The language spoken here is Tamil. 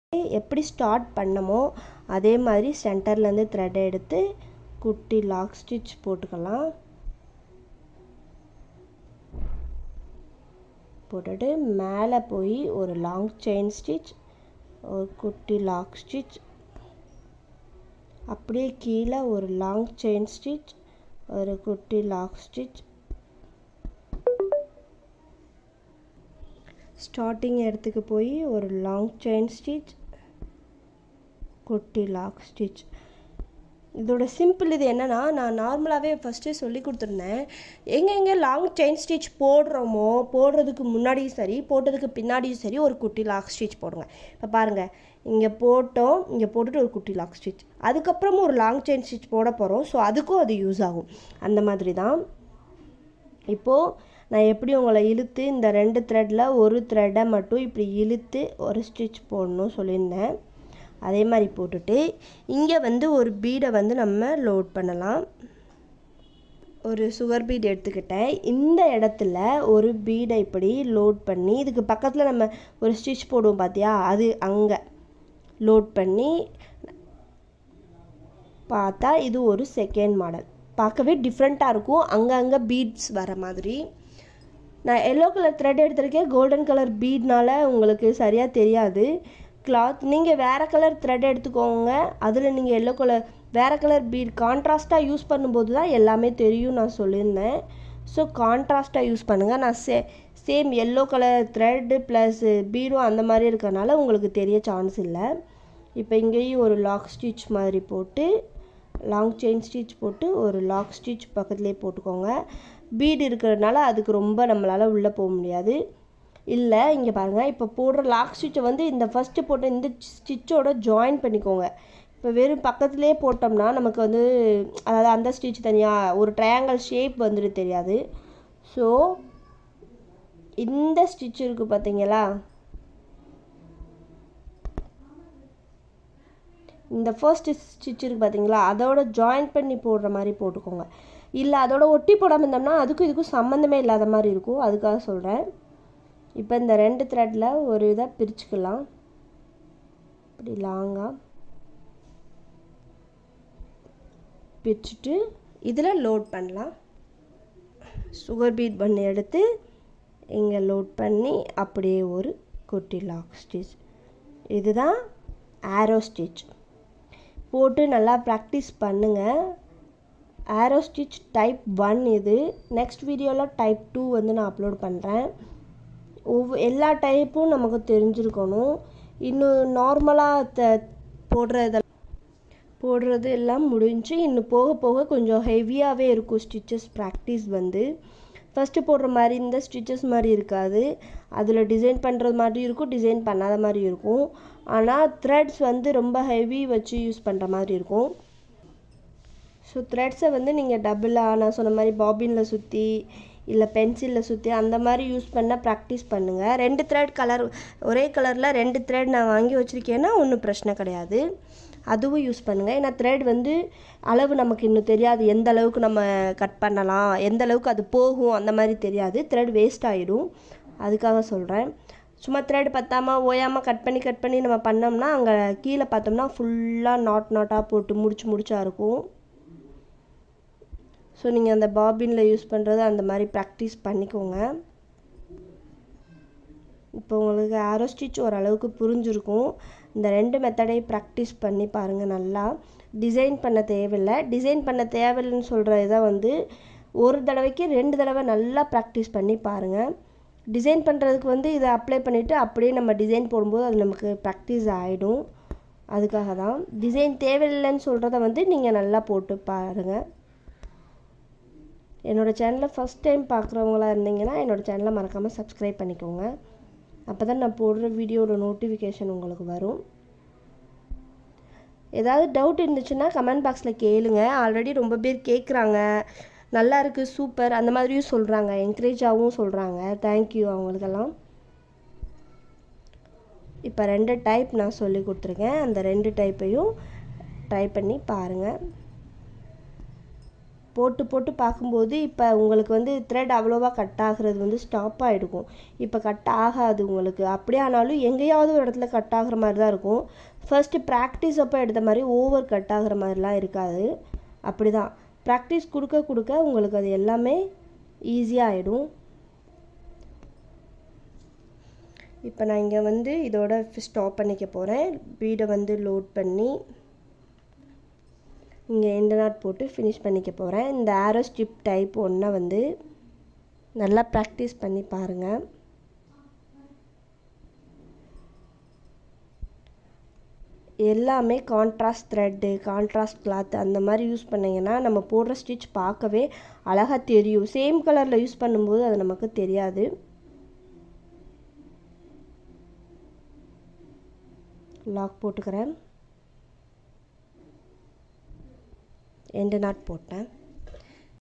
எப்படி ஸ்டார்ட் பண்ணமோ அதே மாதிரி சென்டர்லேருந்து த்ரெட்டை எடுத்து குட்டி லாக் ஸ்டிச் போட்டுக்கலாம் போட்டுட்டு மேலே போய் ஒரு லாங் செயின் ஸ்டிச் ஒரு குட்டி லாக் ஸ்டிச் அப்படியே கீழே ஒரு லாங் செயின் ஸ்டிச் ஒரு குட்டி லாக் ஸ்டிச் ஸ்டார்டிங் இடத்துக்கு போய் ஒரு லாங் செயின் ஸ்டிச் குட்டி லாக் ஸ்டிச் இதோட சிம்பிள் இது என்னென்னா நான் நார்மலாகவே ஃபஸ்ட்டே சொல்லி கொடுத்துருந்தேன் எங்கெங்கே லாங் செயின் ஸ்டிச் போடுறோமோ போடுறதுக்கு முன்னாடியும் சரி போட்டதுக்கு பின்னாடியும் சரி ஒரு குட்டி லாக் ஸ்டிச் போடுங்க இப்போ பாருங்கள் இங்கே போட்டோம் இங்கே போட்டுட்டு ஒரு குட்டி லாக் ஸ்டிச் அதுக்கப்புறமும் ஒரு லாங் செயின் ஸ்டிச் போட போகிறோம் ஸோ அதுக்கும் அது யூஸ் ஆகும் அந்த மாதிரி தான் இப்போது நான் எப்படி உங்களை இழுத்து இந்த ரெண்டு த்ரெட்டில் ஒரு த்ரெட்டை மட்டும் இப்படி இழுத்து ஒரு ஸ்டிச் போடணும் சொல்லியிருந்தேன் அதே மாதிரி போட்டுட்டு இங்கே வந்து ஒரு பீடை வந்து நம்ம லோட் பண்ணலாம் ஒரு சுகர் பீட் எடுத்துக்கிட்டேன் இந்த இடத்துல ஒரு பீடை இப்படி லோட் பண்ணி இதுக்கு பக்கத்தில் நம்ம ஒரு ஸ்டிச் போடுவோம் பார்த்தியா அது அங்கே லோட் பண்ணி பார்த்தா இது ஒரு செகண்ட் மாடல் பார்க்கவே டிஃப்ரெண்ட்டாக இருக்கும் அங்கங்கே பீட்ஸ் வர மாதிரி நான் எல்லோ கலர் த்ரெட் எடுத்திருக்கேன் கோல்டன் கலர் பீட்னால உங்களுக்கு சரியாக தெரியாது கிளாத் நீங்கள் வேறு கலர் த்ரெட் எடுத்துக்கோங்க அதில் நீங்கள் எல்லோ கலர் வேறு கலர் பீட் கான்ட்ராஸ்ட்டாக யூஸ் பண்ணும்போது தான் எல்லாமே தெரியும் நான் சொல்லியிருந்தேன் ஸோ கான்ட்ராஸ்ட்டாக யூஸ் பண்ணுங்கள் நான் சே same yellow colour thread plus பீடும் அந்த மாதிரி இருக்கறனால உங்களுக்கு தெரிய சான்ஸ் இல்லை இப்போ இங்கேயும் ஒரு லாக் ஸ்டிச் மாதிரி போட்டு லாங் செயின் ஸ்டிச் போட்டு ஒரு லாக் ஸ்டிச் பக்கத்துலேயே போட்டுக்கோங்க பீடு இருக்கிறதுனால அதுக்கு ரொம்ப நம்மளால் உள்ளே போக முடியாது இல்லை இங்கே பாருங்கள் இப்போ போடுற லாக் ஸ்டிச்சை வந்து இந்த ஃபஸ்ட்டு போட்ட இந்த ஸ்டிச்சோட ஜாயின் பண்ணிக்கோங்க இப்போ வெறும் பக்கத்துலேயே போட்டோம்னா நமக்கு வந்து அதாவது அந்த ஸ்டிச் தனியாக ஒரு ட்ரையாங்கிள் ஷேப் வந்துட்டு தெரியாது ஸோ இந்த ஸ்டிச் இருக்குது பார்த்தீங்களா இந்த ஃபர்ஸ்ட் ஸ்டிச் இருக்குது பார்த்தீங்களா அதோட ஜாயின் பண்ணி போடுற மாதிரி போட்டுக்கோங்க இல்லை அதோட ஒட்டி போடாமல் இருந்தோம்னா அதுக்கும் இதுக்கும் சம்மந்தமே இல்லாத மாதிரி இருக்கும் அதுக்காக சொல்கிறேன் இப்போ இந்த ரெண்டு த்ரெட்டில் ஒரு இதாக பிரிச்சுக்கலாம் இப்படி லாங்காக பிரிச்சுட்டு இதில் லோட் பண்ணலாம் சுகர் பீட் பண்ணி எடுத்து இங்கே லோட் பண்ணி அப்படியே ஒரு குட்டி லாக் ஸ்டிச் இதுதான் ஆரோ ஸ்டிச் போட்டு நல்லா ப்ராக்டிஸ் பண்ணுங்கள் ஆரோ ஸ்டிச் டைப் ஒன் இது நெக்ஸ்ட் வீடியோவில் டைப் டூ வந்து நான் அப்லோட் பண்ணுறேன் ஒவ்வொ எல்லா டைப்பும் நமக்கு தெரிஞ்சிருக்கணும் இன்னும் நார்மலாக த போடுறத போடுறது எல்லாம் முடிஞ்சு இன்னும் போக போக கொஞ்சம் ஹெவியாகவே இருக்கும் ஸ்டிச்சஸ் ப்ராக்டிஸ் வந்து ஃபஸ்ட்டு போடுற மாதிரி இந்த ஸ்டிச்சஸ் மாதிரி இருக்காது அதில் டிசைன் பண்ணுறது மாதிரி இருக்கும் டிசைன் பண்ணாத மாதிரி இருக்கும் ஆனால் த்ரெட்ஸ் வந்து ரொம்ப ஹெவி வச்சு யூஸ் பண்ணுற மாதிரி இருக்கும் ஸோ த்ரெட்ஸை வந்து நீங்கள் டபுளாக நான் சொன்ன மாதிரி பாபினில் சுற்றி இல்லை பென்சிலில் சுற்றி அந்த மாதிரி யூஸ் பண்ண ப்ராக்டிஸ் பண்ணுங்கள் ரெண்டு த்ரெட் கலர் ஒரே கலரில் ரெண்டு த்ரெட் நான் வாங்கி வச்சுருக்கேன்னா ஒன்றும் பிரச்சனை கிடையாது அதுவும் யூஸ் பண்ணுங்கள் ஏன்னா த்ரெட் வந்து அளவு நமக்கு இன்னும் தெரியாது எந்த அளவுக்கு நம்ம கட் பண்ணலாம் எந்த அளவுக்கு அது போகும் அந்த மாதிரி தெரியாது த்ரெட் வேஸ்ட் ஆகிடும் அதுக்காக சொல்கிறேன் சும்மா த்ரெட் பத்தாமல் ஓயாமல் கட் பண்ணி கட் பண்ணி நம்ம பண்ணோம்னா அங்கே கீழே பார்த்தோம்னா ஃபுல்லாக நாட் நாட்டாக போட்டு முடிச்சு முடிச்சா இருக்கும் ஸோ நீங்கள் அந்த பாபினில் யூஸ் பண்ணுறது அந்த மாதிரி ப்ராக்டிஸ் பண்ணிக்கோங்க இப்போ உங்களுக்கு ஆரோ ஸ்டிச் ஓரளவுக்கு புரிஞ்சிருக்கும் இந்த ரெண்டு மெத்தடையும் ப்ராக்டிஸ் பண்ணி பாருங்கள் நல்லா டிசைன் பண்ண தேவையில்லை டிசைன் பண்ண தேவையில்லைன்னு சொல்கிற இதை வந்து ஒரு தடவைக்கு ரெண்டு தடவை நல்லா ப்ராக்டிஸ் பண்ணி பாருங்கள் டிசைன் பண்ணுறதுக்கு வந்து இதை அப்ளை பண்ணிவிட்டு அப்படியே நம்ம டிசைன் போடும்போது அது நமக்கு ப்ராக்டிஸ் ஆகிடும் அதுக்காக தான் டிசைன் தேவையில்லைன்னு சொல்கிறத வந்து நீங்கள் நல்லா போட்டு பாருங்கள் என்னோடய சேனலை ஃபஸ்ட் டைம் பார்க்குறவங்களா இருந்தீங்கன்னா என்னோடய சேனலை மறக்காமல் சப்ஸ்கிரைப் பண்ணிக்கோங்க அப்போ தான் நான் போடுற வீடியோட நோட்டிஃபிகேஷன் உங்களுக்கு வரும் ஏதாவது டவுட் இருந்துச்சுன்னா கமெண்ட் பாக்ஸில் கேளுங்க ஆல்ரெடி ரொம்ப பேர் கேட்குறாங்க நல்லா இருக்குது சூப்பர் அந்த மாதிரியும் சொல்கிறாங்க என்கரேஜாகவும் சொல்கிறாங்க தேங்க்யூ அவங்களுக்கெல்லாம் இப்போ ரெண்டு டைப் நான் சொல்லி கொடுத்துருக்கேன் அந்த ரெண்டு டைப்பையும் ட்ரை பண்ணி பாருங்கள் போட்டு போட்டு பார்க்கும்போது இப்போ உங்களுக்கு வந்து த்ரெட் அவ்வளோவா கட் ஆகுறது வந்து ஸ்டாப் ஆகிடுக்கும் இப்போ கட் ஆகாது உங்களுக்கு அப்படியே ஆனாலும் எங்கேயாவது ஒரு இடத்துல கட் ஆகுற மாதிரி தான் இருக்கும் ஃபர்ஸ்ட்டு ப்ராக்டிஸ் அப்போ எடுத்த மாதிரி ஓவர் கட் ஆகுற மாதிரிலாம் இருக்காது அப்படி தான் ப்ராக்டிஸ் கொடுக்க கொடுக்க உங்களுக்கு அது எல்லாமே ஈஸியாக ஆகிடும் இப்போ நான் இங்கே வந்து இதோட ஸ்டாப் பண்ணிக்க போகிறேன் வீடை வந்து லோட் பண்ணி இங்கே எண்டு நாட் போட்டு ஃபினிஷ் பண்ணிக்க போகிறேன் இந்த ஆரோ ஸ்டிப் டைப் ஒன்றை வந்து நல்லா ப்ராக்டிஸ் பண்ணி பாருங்கள் எல்லாமே கான்ட்ராஸ்ட் த்ரெட்டு கான்ட்ராஸ்ட் கிளாத் அந்த மாதிரி யூஸ் பண்ணிங்கன்னா நம்ம போடுற ஸ்டிச் பார்க்கவே அழகாக தெரியும் சேம் கலரில் யூஸ் பண்ணும்போது அது நமக்கு தெரியாது லாக் போட்டுக்கிறேன் எண்டு நாட் போட்டேன்